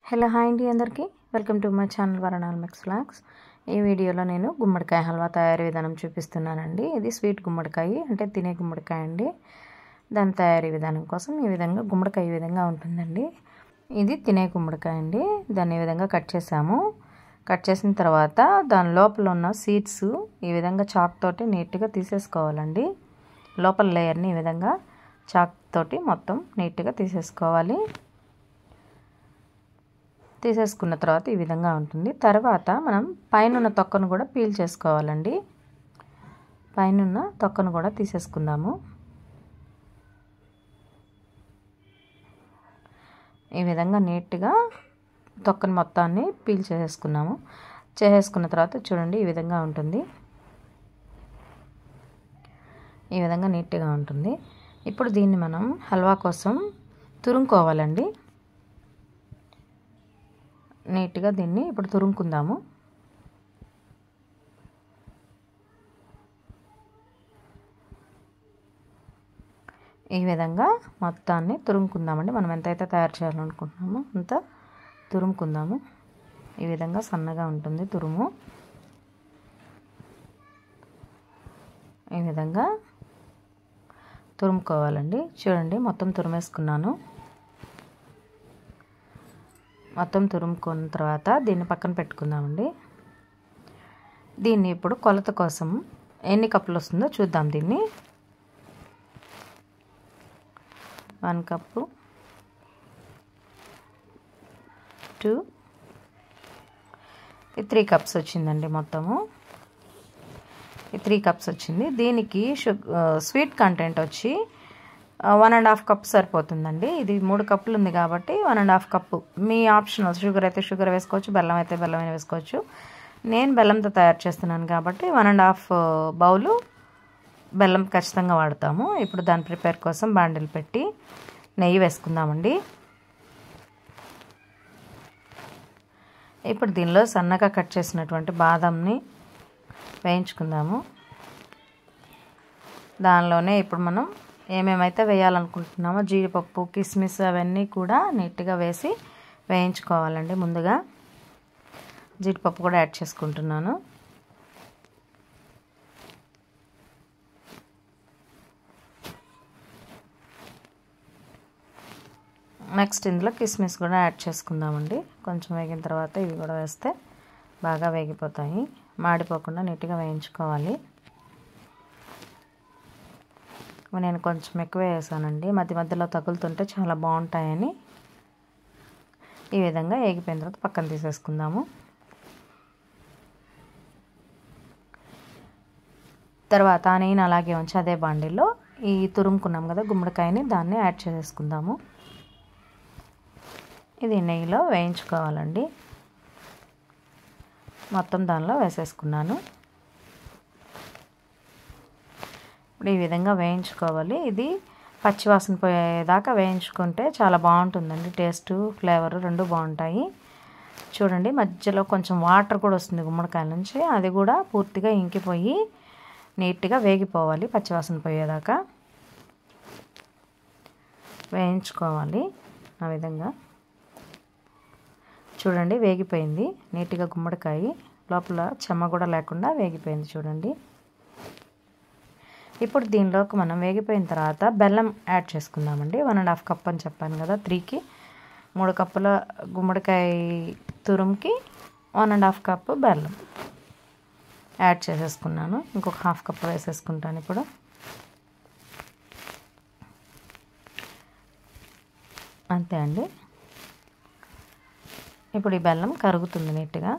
hello hi అండి అందరికీ welcome to my channel వరణాల్ మిక్స్ ఫ్లాగ్స్ ఈ వీడియోలో నేను గుమ్మడికాయ హల్వా తయారీ విధానం చూపిస్తున్నానండి ఇది స్వీట్ గుమ్మడికాయ అంటే తినే గుమ్మడికాయ అండి దాని తయారీ విధానం కోసం ఈ విధంగా గుమ్మడికాయ ఈ విధంగా ఉంటుందండి ఇది తినే గుమ్మడికాయ అండి దాన్ని ఈ విధంగా కట్ చేసాము కట్ చేసిన తర్వాత దాని లోపల ఉన్న సీడ్స్ ఈ విధంగా చాక్ తోటి నీట్గా తీసేసుకోవాలండి లోపల లేయర్ని ఈ విధంగా చాక్ తోటి మొత్తం నీట్గా తీసేసుకోవాలి తీసేసుకున్న తర్వాత ఈ విధంగా ఉంటుంది తర్వాత మనం పైన తొక్కను కూడా పీల్ చేసుకోవాలండి పైన తొక్కను కూడా తీసేసుకుందాము ఈ విధంగా నీట్గా తొక్కను మొత్తాన్ని పీల్ చేసేసుకున్నాము చేసేసుకున్న తర్వాత చూడండి ఈ విధంగా ఉంటుంది ఈ విధంగా నీట్గా ఉంటుంది ఇప్పుడు దీన్ని మనం హల్వా కోసం తురుముకోవాలండి నీట్గా దీన్ని ఇప్పుడు తురుముకుందాము ఈ విధంగా మొత్తాన్ని తురుముకుందామండి మనం ఎంతైతే తయారు చేయాలనుకుంటున్నామో అంత తురుముకుందాము ఈ విధంగా సన్నగా ఉంటుంది తురుము ఈ విధంగా తురుముకోవాలండి చూడండి మొత్తం తురిమేసుకున్నాను మొత్తం తురుముకున్న తర్వాత దీన్ని పక్కన పెట్టుకుందామండి దీన్ని ఇప్పుడు కొలత కోసం ఎన్ని కప్పులు వస్తుందో చూద్దాం దీన్ని వన్ కప్పు టూ ఈ త్రీ కప్స్ వచ్చిందండి మొత్తము ఈ త్రీ కప్స్ వచ్చింది దీనికి స్వీట్ కంటెంట్ వచ్చి వన్ అండ్ హాఫ్ కప్ సరిపోతుందండి ఇది మూడు కప్పులు ఉంది కాబట్టి వన్ అండ్ హాఫ్ కప్పు మీ ఆప్షనల్ షుగర్ అయితే షుగర్ వేసుకోవచ్చు బెల్లం అయితే బెల్లం అయినా వేసుకోవచ్చు నేను బెల్లంతో తయారు చేస్తున్నాను కాబట్టి వన్ అండ్ హాఫ్ బౌలు బెల్లం ఖచ్చితంగా వాడతాము ఇప్పుడు దాని ప్రిపేర్ కోసం బాండిల్ పెట్టి నెయ్యి వేసుకుందామండి ఇప్పుడు దీనిలో సన్నగా కట్ చేసినటువంటి బాదంని వేయించుకుందాము దానిలోనే ఇప్పుడు మనం ఏమేమైతే వేయాలనుకుంటున్నామో జీడిపప్పు కిస్మిస్ అవన్నీ కూడా నీట్గా వేసి వేయించుకోవాలండి ముందుగా జీడిపప్పు కూడా యాడ్ చేసుకుంటున్నాను నెక్స్ట్ ఇందులో కిస్మిస్ కూడా యాడ్ చేసుకుందామండి కొంచెం వేగిన తర్వాత ఇవి కూడా వేస్తే బాగా వేగిపోతాయి మాడిపోకుండా నీట్గా వేయించుకోవాలి నేను కొంచెం ఎక్కువ వేసానండి మధ్య మధ్యలో తగులుతుంటే చాలా బాగుంటాయని ఈ విధంగా వేగిపోయిన తర్వాత పక్కన తీసేసుకుందాము తర్వాత నేను అలాగే ఉంచి అదే బాండీలో ఈ తురుముకున్నాం కదా గుమ్మడికాయని దాన్ని యాడ్ చేసేసుకుందాము ఇది నెయ్యిలో వేయించుకోవాలండి మొత్తం దానిలో వేసేసుకున్నాను ఇప్పుడు ఈ విధంగా వేయించుకోవాలి ఇది పచ్చివాసన పోయేదాకా వేయించుకుంటే చాలా బాగుంటుందండి టేస్ట్ ఫ్లేవర్ రెండు బాగుంటాయి చూడండి మధ్యలో కొంచెం వాటర్ కూడా వస్తుంది గుమ్మడికాయల నుంచి అది కూడా పూర్తిగా ఇంకిపోయి నీట్గా వేగిపోవాలి పచ్చివాసన పోయేదాకా వేయించుకోవాలి ఆ విధంగా చూడండి వేగిపోయింది నీట్గా గుమ్మడికాయ లోపల చెమ్మ కూడా లేకుండా వేగిపోయింది చూడండి ఇప్పుడు దీనిలోకి మనం వేగిపోయిన తర్వాత బెల్లం యాడ్ చేసుకుందామండి వన్ అండ్ హాఫ్ కప్ అని చెప్పాను కదా త్రీకి మూడు కప్పుల గుమ్మడికాయ తురుముకి వన్ అండ్ హాఫ్ కప్ బెల్లం యాడ్ చేసేసుకున్నాను ఇంకొక హాఫ్ కప్ వేసేసుకుంటాను ఇప్పుడు అంతే అండి ఇప్పుడు ఈ బెల్లం కరుగుతుంది నీట్గా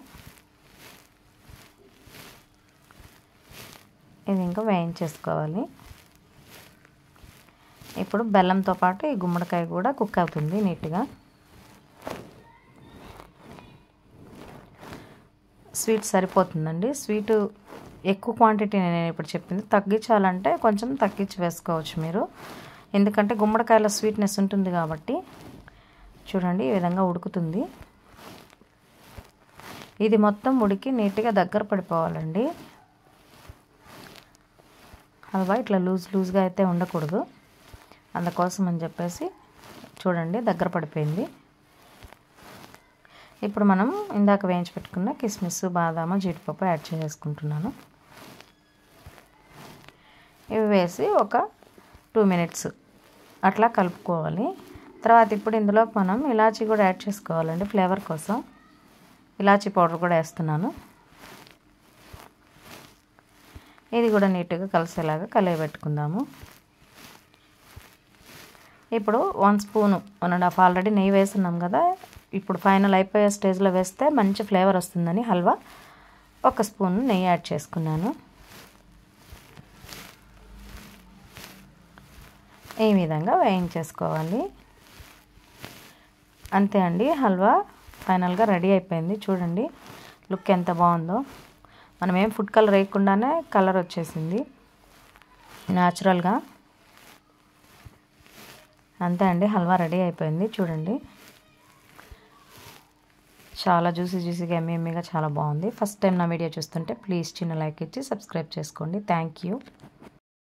ఇది ఇంకా వేయించేసుకోవాలి ఇప్పుడు బెల్లంతో పాటు ఈ గుమ్మడికాయ కూడా కుక్ అవుతుంది నీట్గా స్వీట్ సరిపోతుందండి స్వీట్ ఎక్కువ క్వాంటిటీ నేను ఇప్పుడు చెప్పింది తగ్గించాలంటే కొంచెం తగ్గించి వేసుకోవచ్చు మీరు ఎందుకంటే గుమ్మడికాయల స్వీట్నెస్ ఉంటుంది కాబట్టి చూడండి ఈ విధంగా ఉడుకుతుంది ఇది మొత్తం ఉడికి నీట్గా దగ్గర పడిపోవాలండి హల్వా ఇట్లా లూజ్ లూజ్గా అయితే ఉండకూడదు అందుకోసం అని చెప్పేసి చూడండి దగ్గర పడిపోయింది ఇప్పుడు మనం ఇందాక వేయించి పెట్టుకున్న కిస్మిస్ బాదాము జీడిపప్పు యాడ్ చేసుకుంటున్నాను ఇవి వేసి ఒక టూ మినిట్స్ అట్లా కలుపుకోవాలి తర్వాత ఇప్పుడు ఇందులో మనం ఇలాచీ కూడా యాడ్ చేసుకోవాలండి ఫ్లేవర్ కోసం ఇలాచీ పౌడర్ కూడా వేస్తున్నాను ఇది కూడా నీట్గా కలిసేలాగా కలియబెట్టుకుందాము ఇప్పుడు one spoon one and half already నెయ్యి వేస్తున్నాం కదా ఇప్పుడు ఫైనల్ అయిపోయే స్టేజ్లో వేస్తే మంచి ఫ్లేవర్ వస్తుందని హల్వా ఒక స్పూన్ నెయ్యి యాడ్ చేసుకున్నాను ఈ విధంగా వేయించేసుకోవాలి అంతే అండి హల్వా ఫైనల్గా రెడీ అయిపోయింది చూడండి లుక్ ఎంత బాగుందో మనం ఏం ఫుడ్ కలర్ వేయకుండానే కలర్ వచ్చేసింది న్యాచురల్గా అంతే అండి హల్వా రెడీ అయిపోయింది చూడండి చాలా జ్యూసీ జ్యూసీగా ఎమ్మె ఎమ్మెగా చాలా బాగుంది ఫస్ట్ టైం నా వీడియో చూస్తుంటే ప్లీజ్ చిన్న లైక్ ఇచ్చి సబ్స్క్రైబ్ చేసుకోండి థ్యాంక్ యూ